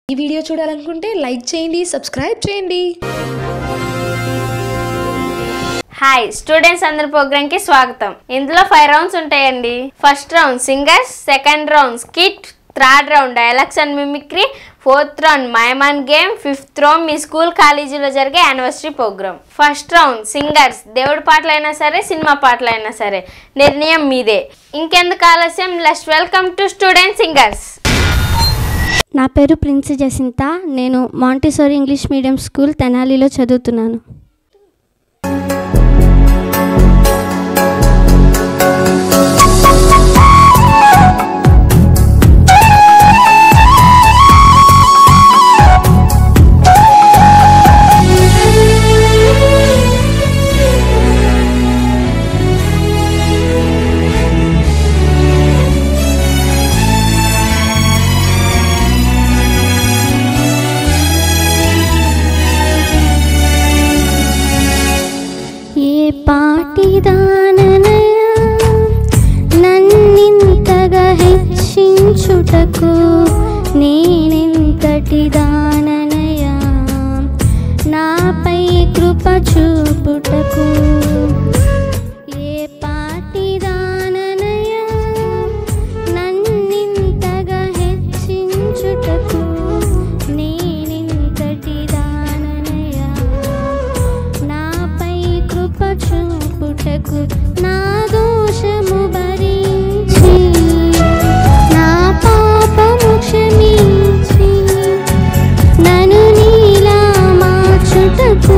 ఈ వీడియో చూడాలనుకుంటే లైక్ చేయండి సబ్స్క్రైబ్ చేయండి హాయ్ స్టూడెంట్స్ అందరి ప్రోగ్రామ్ కి స్వాగతం ఇందులో ఫైవ్ రౌండ్స్ ఉంటాయండి first round singers second round skit third round dialogues and mimicry fourth round మైమాన్ గేమ్ ఫిఫ్త్ రౌండ్ మీ స్కూల్ కాలేజీలో జరిగే anniversary program first round singers దేవుడి పాటలైనా సరే సినిమా పాటలైనా సరే నిర్ణయం మీదే ఇంకెందుకు ఆలస్యం లెస్ట్ వెల్కమ్ టు స్టూడెంట్ సింగర్స్ నా పేరు ప్రిన్స్ జసింత నేను మాంటిసోరీ ఇంగ్లీష్ మీడియం స్కూల్ తెనాలిలో చదువుతున్నాను ఏ పాటిదాననయా నన్నింతగా హెచ్చించుటకు నేనెంతటి దాననయా నాపై కృప చూపుటకు ఏ పాటిదాననయా నన్నింతగా హెచ్చించుటకు నేనెంతటి దాననయా నాపై కృప చూపుటకు నా దోషము భరించి నా పాపము క్షమించి నన్ను నీలా మార్చుటకు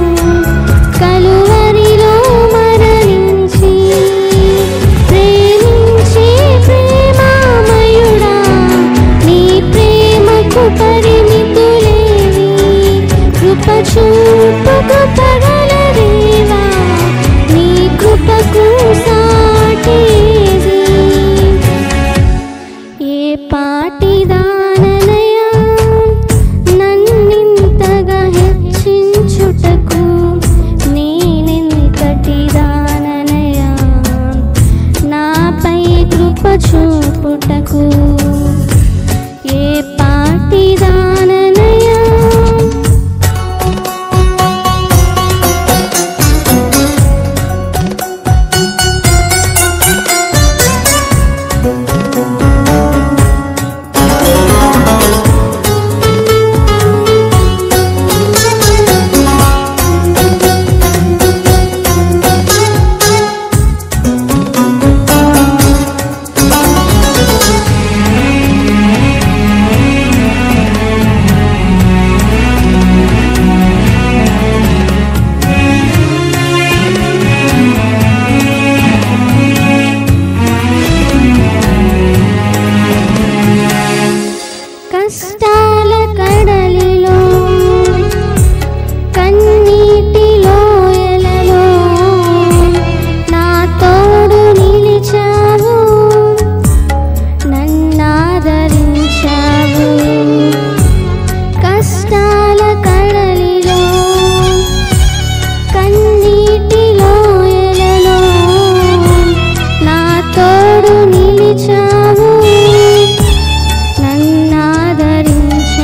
కలువరిలో మరణించి ప్రేమించే ప్రేమామయుడా నీ ప్రేమకు పరిమితులేవి కృప చూపుకు పగలదేవా నీ కృపకు సాటేది ఏ పాటిదాననయా నన్నింతగా హెచ్చించుటకు నేనెంతటి దాననయా నాపై కృప చూపుటకు ఏ పాటిదాననయా కష్టాల కడలిలో కన్నీటి లోయలలో నా తోడు నిలిచావు నన్నాదరించావు కష్టాల కడలిలో కన్నీటి లోయలలో నా తోడు నిలిచావు నన్నాదరించావు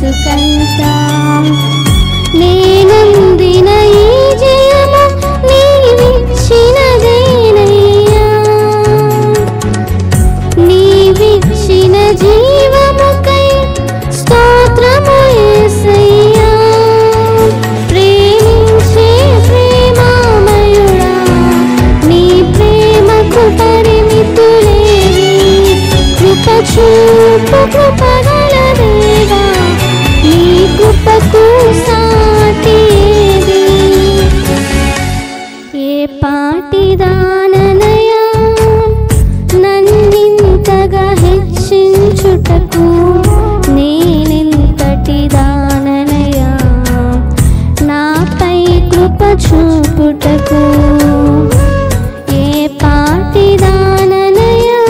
బ్రతుకంతా నేనందిన ఈ జయము నీవిచ్చినదేనయ్యా నీవిచ్చిన జీవముకై స్తోత్రము యేసయ్యా ప్రేమించే ప్రేమామయుడా నీ ప్రేమకు పరిమితులేవి కృప చూపు కృపగల దేవా నీ కృపకు సాటి ఏది? ఏ పాటిదాననయా నన్నింతగా హెచ్చించుటకు నేనెంతటి దాననయా నాపై కృప చూపుటకు ఏ పాటిదాననయా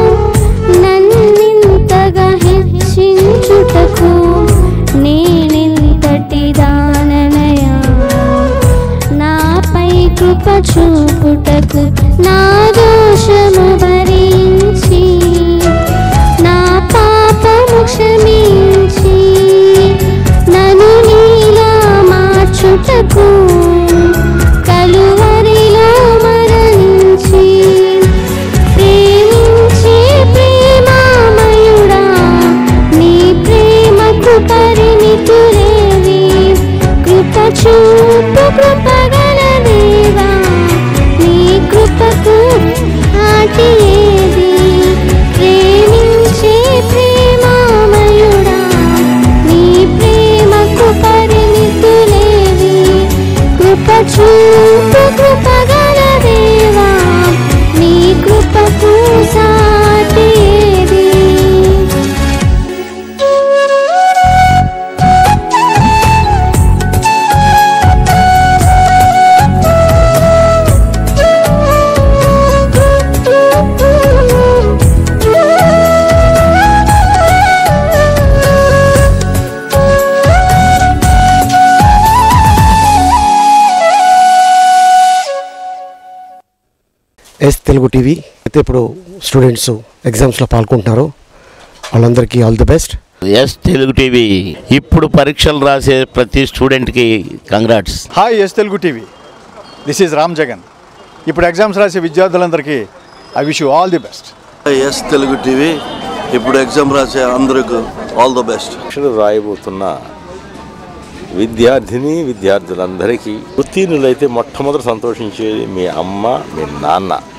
నన్నింతగా హెచ్చించుటకు నేనెంతటి దాననయా నాపై కృప చూపుటకు నా దోషము భరించి నా పాపము క్షమించి నన్ను నీలా మార్చుటకు కలువరిలో మరణించి ప్రేమించే ప్రేమామయుడా నీ ప్రేమకు పరిమితులేవి కృప చూపు కృపగల దేవా నీ కృపకు ఆటి ఏది ప్రేమించే ప్రేమామయుడా నీ ప్రేమకు పరిమితులేవి కృప చూపు కృపగల దేవా నీ కృపకు సాటి ఏది ఎస్ తెలుగు టీవీ అయితే ఇప్పుడు స్టూడెంట్స్ ఎగ్జామ్స్లో పాల్గొంటున్నారు వాళ్ళందరికీ all the best S Telugu TV ఇప్పుడు పరీక్షలు రాసే ప్రతి స్టూడెంట్కి congrats hi S Telugu TV this is Ram Jagan ఇప్పుడు ఎగ్జామ్స్ రాసే విద్యార్థులందరికీ I wish you all the best S Telugu TV ఇప్పుడు ఎగ్జామ్ రాసే అందరికి ఆల్ ద బెస్ట్ పరీక్షలు రాయబోతున్న విద్యార్థిని విద్యార్థులందరికీ ఉత్తీర్ణులైతే మొట్టమొదటి సంతోషించేది మీ అమ్మ మీ నాన్న